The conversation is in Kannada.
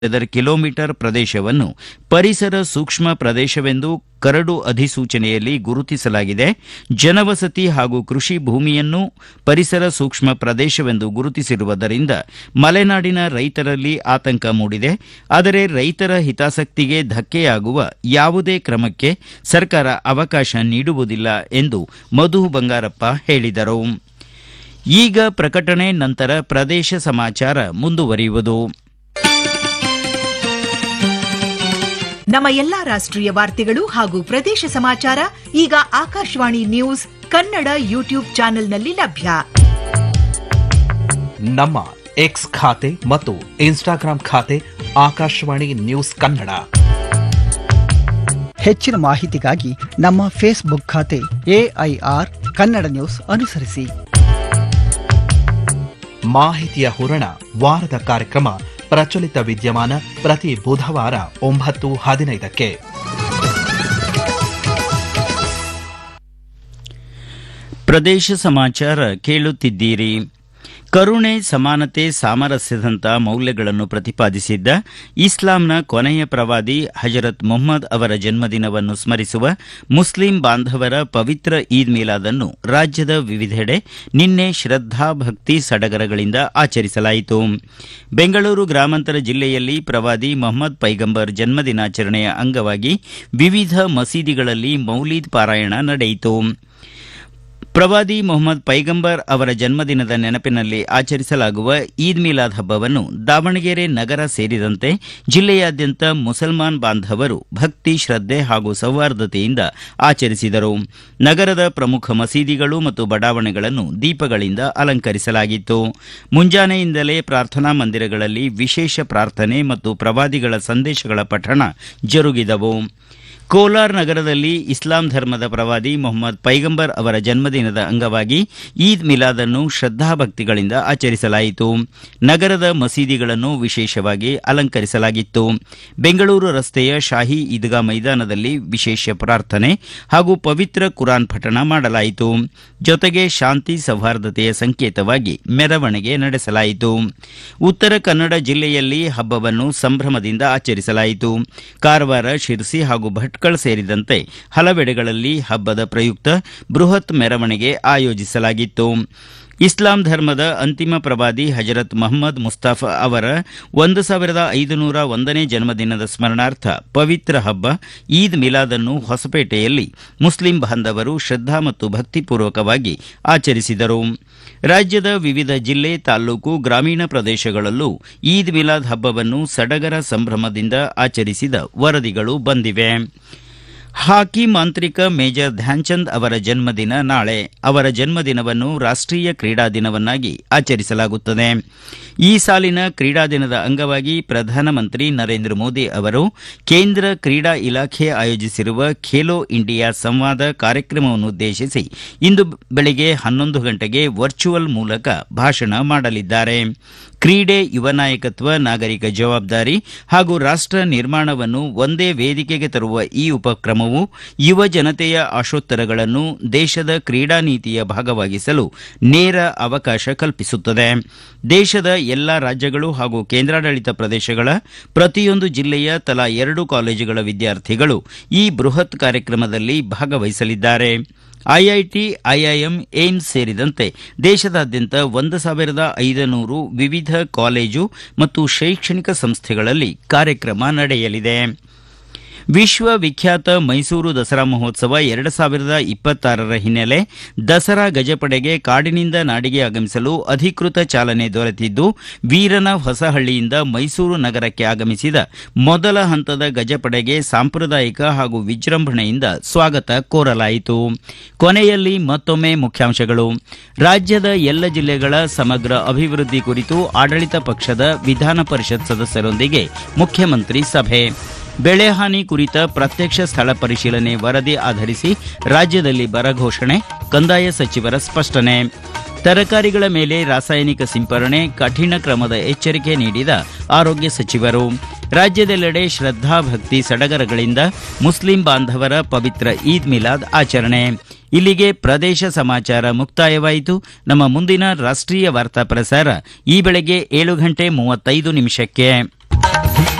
ಚದರ ಕಿಲೋಮೀಟರ್ ಪ್ರದೇಶವನ್ನು ಪರಿಸರ ಸೂಕ್ಷ್ಮ ಪ್ರದೇಶವೆಂದು ಕರಡು ಅಧಿಸೂಚನೆಯಲ್ಲಿ ಗುರುತಿಸಲಾಗಿದೆ ಜನವಸತಿ ಹಾಗೂ ಕೃಷಿ ಭೂಮಿಯನ್ನು ಪರಿಸರ ಸೂಕ್ಷ್ಮ ಪ್ರದೇಶವೆಂದು ಗುರುತಿಸಿರುವುದರಿಂದ ಮಲೆನಾಡಿನ ರೈತರಲ್ಲಿ ಆತಂಕ ಮೂಡಿದೆ ಆದರೆ ರೈತರ ಹಿತಾಸಕ್ತಿಗೆ ಧಕ್ಕೆಯಾಗುವ ಯಾವುದೇ ಕ್ರಮಕ್ಕೆ ಸರ್ಕಾರ ಅವಕಾಶ ನೀಡುವುದಿಲ್ಲ ಎಂದು ಮಧು ಬಂಗಾರಪ್ಪ ಹೇಳಿದರು ಈಗ ಪ್ರಕಟಣೆ ನಂತರ ಪ್ರದೇಶ ಸಮಾಚಾರ ಮುಂದುವರಿಯುವುದು ನಮ್ಮ ಎಲ್ಲಾ ರಾಷ್ಟ್ರೀಯ ವಾರ್ತೆಗಳು ಹಾಗೂ ಪ್ರದೇಶ ಸಮಾಚಾರ ಈಗ ಆಕಾಶವಾಣಿ ನ್ಯೂಸ್ ಕನ್ನಡ ಯೂಟ್ಯೂಬ್ ಚಾನೆಲ್ನಲ್ಲಿ ಲಭ್ಯ ನಮ್ಮ ಎಕ್ಸ್ ಖಾತೆ ಮತ್ತು ಇನ್ಸ್ಟಾಗ್ರಾಂ ಖಾತೆ ಆಕಾಶವಾಣಿ ನ್ಯೂಸ್ ಕನ್ನಡ ಹೆಚ್ಚಿನ ಮಾಹಿತಿಗಾಗಿ ನಮ್ಮ ಫೇಸ್ಬುಕ್ ಖಾತೆ ಎಐಆರ್ ಕನ್ನಡ ನ್ಯೂಸ್ ಅನುಸರಿಸಿ ಮಾಹಿತಿಯ ಹೂರಣ ವಾರದ ಕಾರ್ಯಕ್ರಮ ಪ್ರಚಲಿತ ವಿದ್ಯಮಾನ ಪ್ರತಿ ಬುಧವಾರ ಒಂಬತ್ತು ಹದಿನೈದಕ್ಕೆ ಪ್ರದೇಶ ಸಮಾಚಾರ ಕೇಳುತ್ತಿದ್ದೀರಿ ಕರುಣೆ ಸಮಾನತೆ ಸಾಮರಸ್ಯದಂಥ ಮೌಲ್ಯಗಳನ್ನು ಪ್ರತಿಪಾದಿಸಿದ್ದ ಇಸ್ಲಾಂನ ಕೊನೆಯ ಪ್ರವಾದಿ ಹಜರತ್ ಮೊಹಮ್ಮದ್ ಅವರ ಜನ್ಮದಿನವನ್ನು ಸ್ಮರಿಸುವ ಮುಸ್ಲಿಂ ಬಾಂಧವರ ಪವಿತ್ರ ಈದ್ ಮಿಲಾದನ್ನು ರಾಜ್ಯದ ವಿವಿಧೆಡೆ ನಿನ್ನೆ ಶ್ರದ್ದಾ ಭಕ್ತಿ ಸಡಗರಗಳಿಂದ ಆಚರಿಸಲಾಯಿತು ಬೆಂಗಳೂರು ಗ್ರಾಮಾಂತರ ಜಿಲ್ಲೆಯಲ್ಲಿ ಪ್ರವಾದಿ ಮೊಹಮ್ಮದ್ ಪೈಗಂಬರ್ ಜನ್ಮದಿನಾಚರಣೆಯ ಅಂಗವಾಗಿ ವಿವಿಧ ಮಸೀದಿಗಳಲ್ಲಿ ಮೌಲೀದ್ ಪಾರಾಯಣ ನಡೆಯಿತು ಪ್ರವಾದಿ ಮೊಹಮ್ಮದ್ ಪೈಗಂಬರ್ ಅವರ ಜನ್ಮದಿನದ ನೆನಪಿನಲ್ಲಿ ಆಚರಿಸಲಾಗುವ ಈದ್ ಮಿಲಾದ್ ಹಬ್ಬವನ್ನು ದಾವಣಗೆರೆ ನಗರ ಸೇರಿದಂತೆ ಜಿಲ್ಲೆಯಾದ್ಯಂತ ಮುಸಲ್ಮಾನ್ ಬಾಂಧವರು ಭಕ್ತಿ ಶ್ರದ್ಧೆ ಹಾಗೂ ಸೌಹಾರ್ದತೆಯಿಂದ ಆಚರಿಸಿದರು ನಗರದ ಪ್ರಮುಖ ಮಸೀದಿಗಳು ಮತ್ತು ಬಡಾವಣೆಗಳನ್ನು ದೀಪಗಳಿಂದ ಅಲಂಕರಿಸಲಾಗಿತ್ತು ಮುಂಜಾನೆಯಿಂದಲೇ ಪ್ರಾರ್ಥನಾ ಮಂದಿರಗಳಲ್ಲಿ ವಿಶೇಷ ಪ್ರಾರ್ಥನೆ ಮತ್ತು ಪ್ರವಾದಿಗಳ ಸಂದೇಶಗಳ ಪಠಣ ಜರುಗಿದವು ಕೋಲಾರ್ ನಗರದಲ್ಲಿ ಇಸ್ಲಾಂ ಧರ್ಮದ ಪ್ರವಾದಿ ಮೊಹಮ್ಮದ್ ಪೈಗಂಬರ್ ಅವರ ಜನ್ಮದಿನದ ಅಂಗವಾಗಿ ಈದ್ ಮಿಲಾದನ್ನು ಶ್ರದ್ದಾಭಕ್ತಿಗಳಿಂದ ಆಚರಿಸಲಾಯಿತು ನಗರದ ಮಸೀದಿಗಳನ್ನು ವಿಶೇಷವಾಗಿ ಅಲಂಕರಿಸಲಾಗಿತ್ತು ಬೆಂಗಳೂರು ರಸ್ತೆಯ ಶಾಹಿ ಈದ್ಗಾ ಮೈದಾನದಲ್ಲಿ ವಿಶೇಷ ಪ್ರಾರ್ಥನೆ ಹಾಗೂ ಪವಿತ್ರ ಕುರಾನ್ ಪಠಣ ಮಾಡಲಾಯಿತು ಜೊತೆಗೆ ಶಾಂತಿ ಸೌಹಾರ್ದತೆಯ ಸಂಕೇತವಾಗಿ ಮೆರವಣಿಗೆ ನಡೆಸಲಾಯಿತು ಉತ್ತರ ಕನ್ನಡ ಜಿಲ್ಲೆಯಲ್ಲಿ ಹಬ್ಬವನ್ನು ಸಂಭ್ರಮದಿಂದ ಆಚರಿಸಲಾಯಿತು ಕಾರವಾರ ಶಿರಸಿ ಹಾಗೂ ಭಟ್ಕಳ ಸೇರಿದಂತೆ ಹಲವೆಡೆಗಳಲ್ಲಿ ಹಬ್ಬದ ಪ್ರಯುಕ್ತ ಬೃಹತ್ ಮೆರವಣಿಗೆ ಆಯೋಜಿಸಲಾಗಿತ್ತು ಇಸ್ಲಾಂ ಧರ್ಮದ ಅಂತಿಮ ಪ್ರವಾದಿ ಹಜರತ್ ಮೊಹಮ್ಮದ್ ಮುಸ್ತಾಫಾ ಅವರ ಒಂದು ಸಾವಿರದ ಐದುನೂರ ಒಂದನೇ ಜನ್ಮದಿನದ ಸ್ಮರಣಾರ್ಥ ಪವಿತ್ರ ಹಬ್ಬ ಈದ್ ಮಿಲಾದನ್ನು ಹೊಸಪೇಟೆಯಲ್ಲಿ ಮುಸ್ಲಿಂ ಬಾಂಧವರು ಶ್ರದ್ಧಾ ಮತ್ತು ಭಕ್ತಿಪೂರ್ವಕವಾಗಿ ಆಚರಿಸಿದರು ರಾಜ್ಯದ ವಿವಿಧ ಜಿಲ್ಲೆ ತಾಲ್ಲೂಕು ಗ್ರಾಮೀಣ ಪ್ರದೇಶಗಳಲ್ಲೂ ಈದ್ ಮಿಲಾದ್ ಹಬ್ಬವನ್ನು ಸಡಗರ ಸಂಭ್ರಮದಿಂದ ಆಚರಿಸಿದ ವರದಿಗಳು ಬಂದಿವೆ ಹಾಕಿ ಮಾಂತ್ರಿಕ ಮೇಜರ್ ಧ್ಯಾನ್ಚಂದ್ ಅವರ ಜನ್ಮದಿನ ನಾಳೆ ಅವರ ಜನ್ಮದಿನವನ್ನು ರಾಷ್ಟೀಯ ಕ್ರೀಡಾ ದಿನವನ್ನಾಗಿ ಆಚರಿಸಲಾಗುತ್ತದೆ ಈ ಸಾಲಿನ ಕ್ರೀಡಾ ದಿನದ ಅಂಗವಾಗಿ ಪ್ರಧಾನಮಂತ್ರಿ ನರೇಂದ್ರ ಮೋದಿ ಅವರು ಕೇಂದ್ರ ಕ್ರೀಡಾ ಇಲಾಖೆ ಆಯೋಜಿಸಿರುವ ಖೇಲೋ ಇಂಡಿಯಾ ಸಂವಾದ ಕಾರ್ಯಕ್ರಮವನ್ನುದ್ದೇಶಿಸಿ ಇಂದು ಬೆಳಗ್ಗೆ ಹನ್ನೊಂದು ಗಂಟೆಗೆ ವರ್ಚುವಲ್ ಮೂಲಕ ಭಾಷಣ ಮಾಡಲಿದ್ದಾರೆ ಕ್ರೀಡೆ ಯುವ ನಾಯಕತ್ವ ನಾಗರಿಕ ಜವಾಬ್ದಾರಿ ಹಾಗೂ ರಾಷ್ಟ ನಿರ್ಮಾಣವನ್ನು ಒಂದೇ ವೇದಿಕೆಗೆ ತರುವ ಈ ಉಪಕ್ರಮವು ಯುವ ಜನತೆಯ ಆಶೋತ್ತರಗಳನ್ನು ದೇಶದ ಕ್ರೀಡಾ ನೀತಿಯ ಭಾಗವಾಗಿಸಲು ನೇರ ಅವಕಾಶ ಕಲ್ಪಿಸುತ್ತದೆ ದೇಶದ ಎಲ್ಲಾ ರಾಜ್ಯಗಳು ಹಾಗೂ ಕೇಂದ್ರಾಡಳಿತ ಪ್ರದೇಶಗಳ ಪ್ರತಿಯೊಂದು ಜಿಲ್ಲೆಯ ತಲಾ ಎರಡು ಕಾಲೇಜುಗಳ ವಿದ್ಯಾರ್ಥಿಗಳು ಈ ಬೃಹತ್ ಕಾರ್ಯಕ್ರಮದಲ್ಲಿ ಭಾಗವಹಿಸಲಿದ್ದಾರೆ ಐಐಟಿ ಐಐಎಂ ಏಮ್ಸ್ ಸೇರಿದಂತೆ ದೇಶದಾದ್ಯಂತ ಒಂದು ಸಾವಿರದ ಐದನೂರು ವಿವಿಧ ಕಾಲೇಜು ಮತ್ತು ಶೈಕ್ಷಣಿಕ ಸಂಸ್ಥೆಗಳಲ್ಲಿ ಕಾರ್ಯಕ್ರಮ ನಡೆಯಲಿದೆ ವಿಶ್ವ ವಿಖ್ಯಾತ ಮೈಸೂರು ದಸರಾ ಮಹೋತ್ಸವ ಎರಡು ಸಾವಿರದ ಇಪ್ಪತ್ತಾರರ ಹಿನ್ನೆಲೆ ದಸರಾ ಗಜಪಡೆಗೆ ಕಾಡಿನಿಂದ ನಾಡಿಗೆ ಆಗಮಿಸಲು ಅಧಿಕೃತ ಚಾಲನೆ ದೊರೆತಿದ್ದು ವೀರನ ಹೊಸಹಳ್ಳಿಯಿಂದ ಮೈಸೂರು ನಗರಕ್ಕೆ ಆಗಮಿಸಿದ ಮೊದಲ ಹಂತದ ಗಜಪಡೆಗೆ ಸಾಂಪ್ರದಾಯಿಕ ಹಾಗೂ ವಿಜೃಂಭಣೆಯಿಂದ ಸ್ವಾಗತ ಕೋರಲಾಯಿತು ಕೊನೆಯಲ್ಲಿ ಮತ್ತೊಮ್ಮೆ ಮುಖ್ಯಾಂಶಗಳು ರಾಜ್ಯದ ಎಲ್ಲ ಜಿಲ್ಲೆಗಳ ಸಮಗ್ರ ಅಭಿವೃದ್ಧಿ ಕುರಿತು ಆಡಳಿತ ಪಕ್ಷದ ವಿಧಾನ ಪರಿಷತ್ ಸದಸ್ಯರೊಂದಿಗೆ ಮುಖ್ಯಮಂತ್ರಿ ಸಭೆ ಬೆಳೆಹಾನಿ ಕುರಿತ ಪ್ರತ್ಯಕ್ಷ ಸ್ಥಳ ಪರಿಶೀಲನೆ ವರದಿ ಆಧರಿಸಿ ರಾಜ್ಯದಲ್ಲಿ ಬರ ಘೋಷಣೆ ಕಂದಾಯ ಸಚಿವರ ಸ್ಪಷ್ಟನೆ ತರಕಾರಿಗಳ ಮೇಲೆ ರಾಸಾಯನಿಕ ಸಿಂಪರಣೆ ಕಠಿಣ ಕ್ರಮದ ಎಚ್ಚರಿಕೆ ನೀಡಿದ ಆರೋಗ್ಯ ಸಚಿವರು ರಾಜ್ಯದೆಲ್ಲೆಡೆ ಶ್ರದ್ದಾ ಭಕ್ತಿ ಸಡಗರಗಳಿಂದ ಮುಸ್ಲಿಂ ಬಾಂಧವರ ಪವಿತ್ರ ಈದ್ ಮಿಲಾದ್ ಆಚರಣೆ ಇಲ್ಲಿಗೆ ಪ್ರದೇಶ ಸಮಾಚಾರ ಮುಕ್ತಾಯವಾಯಿತು ನಮ್ಮ ಮುಂದಿನ ರಾಷ್ಟ್ರೀಯ ವಾರ್ತಾ ಪ್ರಸಾರ ಈ ಬೆಳಗ್ಗೆ ಏಳು ಗಂಟೆ ಮೂವತ್ತೈದು ನಿಮಿಷಕ್ಕೆ